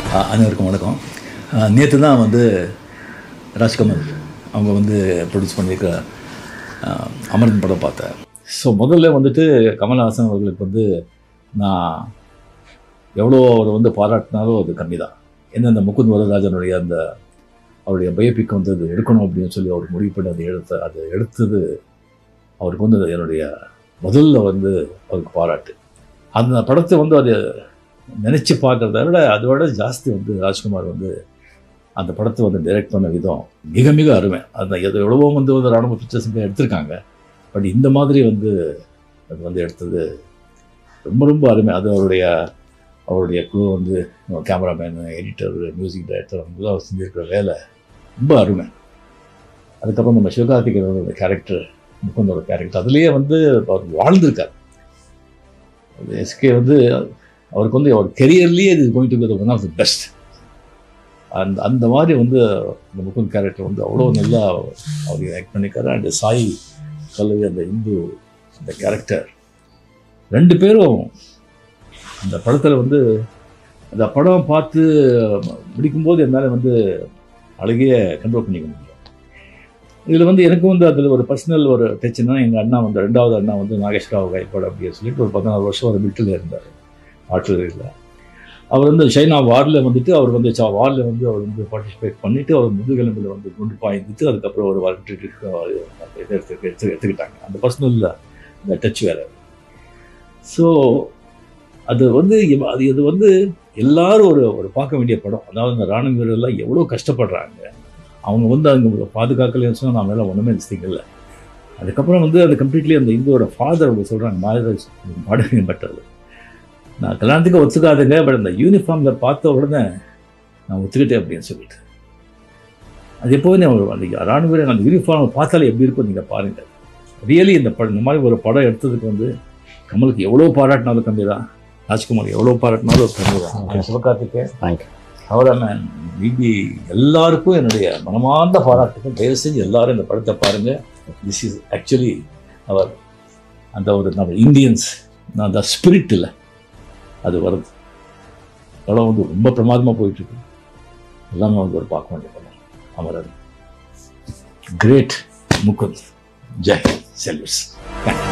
அ- அனைவருக்கும் வணக்கம் நேற்று தான் வந்து ராஜ்கமல் அவங்க வந்து ப்ரொடியூஸ் பண்ணியிருக்க அஹ், அமரன் படம் பார்த்தேன் ஸோ முதல்ல வந்துட்டு கமல்ஹாசன் அவர்களுக்கு வந்து நான் எவ்வளோ அவர் வந்து பாராட்டினாலும் அது கம்மி தான் ஏன்னா இந்த முகுந்த் வரராஜனுடைய அந்த அவருடைய பயோபிக் வந்து அது எடுக்கணும் அப்படின்னு சொல்லி அவர் முடிவு பண்ணி அதை எடுத்த அதை எடுத்தது அவருக்கு வந்து அது என்னுடைய முதல்ல வந்து அவருக்கு பாராட்டு அந்த படத்தை வந்து அது நினச்சி பார்க்குறத விட அதோட ஜாஸ்தி வந்து ராஜ்குமார் வந்து அந்த படத்தை வந்து டைரக்ட் பண்ண விதம் மிக மிக அருமை அந்த எது எவ்வளவோ வந்து வந்து ராணுவ பிக்சர்ஸ் எடுத்திருக்காங்க பட் இந்த மாதிரி வந்து அது வந்து எடுத்தது ரொம்ப ரொம்ப அருமை அது அவருடைய அவருடைய குழு வந்து கேமராமேன் எடிட்டர் மியூசிக் டைரக்டர் அவங்க அவர் செஞ்சிருக்கிற வேலை ரொம்ப அருமை அதுக்கப்புறம் நம்ம சிவகார்த்திகேயனோட கேரக்டர் முகுந்தோட கேரக்டர் அதுலேயே வந்து அவர் வாழ்ந்திருக்கார் எஸ்கே வந்து அவருக்கு வந்து அவர் கெரியர்லேயே இது going to be one of the best அந்த அந்த மாதிரி வந்து இந்த முகுந்த் கேரக்டர் வந்து அவ்வளோ நல்லா அவர் ஆக்ட் பண்ணியிருக்காரு அண்ட் சாய் கல்லவி அந்த இந்து அந்த கேரக்டர் ரெண்டு பேரும் அந்த படத்தில் வந்து அந்த படம் பார்த்து முடிக்கும்போது என்னால் வந்து அழகையே கண்ட்ரோல் பண்ணிக்க முடியும் இதில் வந்து எனக்கு வந்து அதில் ஒரு பர்சனல் ஒரு டச் என்னன்னா எங்கள் அண்ணா வந்து ரெண்டாவது அண்ணா வந்து நாகேஸ்வராவ் கைப்பாடு அப்படின்னு சொல்லிட்டு ஒரு பதினாறு வருஷம் ஒரு மில்ட்டில் இருந்தார் ஆர்டிலரியில் அவர் வந்து சைனா வாரில் வந்துட்டு அவர் வந்து சா வாரில் வந்து அவர் வந்து பார்ட்டிசிபேட் பண்ணிவிட்டு அவர் முதுகெலும்பில் வந்து குண்டு பாய்ந்துட்டு அதுக்கப்புறம் ஒரு வரட்டு இதை எடுத்து எடுத்து எடுத்துக்கிட்டாங்க அந்த பர்சனலில் இந்த டச் வேறு ஸோ அது வந்து இவ- அது இது வந்து எல்லாரும் ஒரு ஒரு பார்க்க வேண்டிய படம் அதாவது இந்த ராணுவ வீரர்லாம் எவ்வளோ கஷ்டப்படுறாங்க அவங்க வந்து அவங்க பாதுகாக்கலைன்னு சொன்னால் நான் மேலே ஒன்றுமே மிஸ்டேக் இல்லை அதுக்கப்புறம் வந்து அது கம்ப்ளீட்லி அந்த இந்துவோட ஃபாதர் அவங்க சொல்கிறாங்க மாதராஜ் பாடகன் பட்டது நான் கல்யாணத்துக்கு ஒத்துக்காதுங்க பட் அந்த யூனிஃபார்மில் பார்த்த உடனே நான் ஒத்துக்கிட்டேன் அப்படின்னு சொல்லிட்டு அது எப்போவுமே அவர் அந்த ராணுவ வீரர் அந்த யூனிஃபார்மை பார்த்தாலே எப்படி இருக்கும் நீங்கள் பாருங்கள் ரியலி இந்த படம் இந்த மாதிரி ஒரு படம் எடுத்ததுக்கு வந்து கமலுக்கு எவ்வளோ பாராட்டினாலும் கம்மி தான் ராஜ்குமார் எவ்வளோ பாராட்டினாலும் கம்மி தான் சிவகார்த்திகேயன் தேங்க்யூ அவ்வளோதான் மீதி எல்லாருக்கும் என்னுடைய மனமார்ந்த பாராட்டுக்கும் தயவு செஞ்சு எல்லாரும் இந்த படத்தை பாருங்க திஸ் இஸ் ஆக்சுவலி அவர் அந்த ஒரு நம்ம இந்தியன்ஸ் அந்த ஸ்பிரிட் இல்லை அது வருது படம் வந்து ரொம்ப பிரமாதமாக போயிட்டு இருக்கு எல்லாமே வந்து ஒரு பார்க்க வேண்டிய படம் அமரன் கிரேட் முகுந்த் ஜெய் செல்வஸ் தேங்க்யூ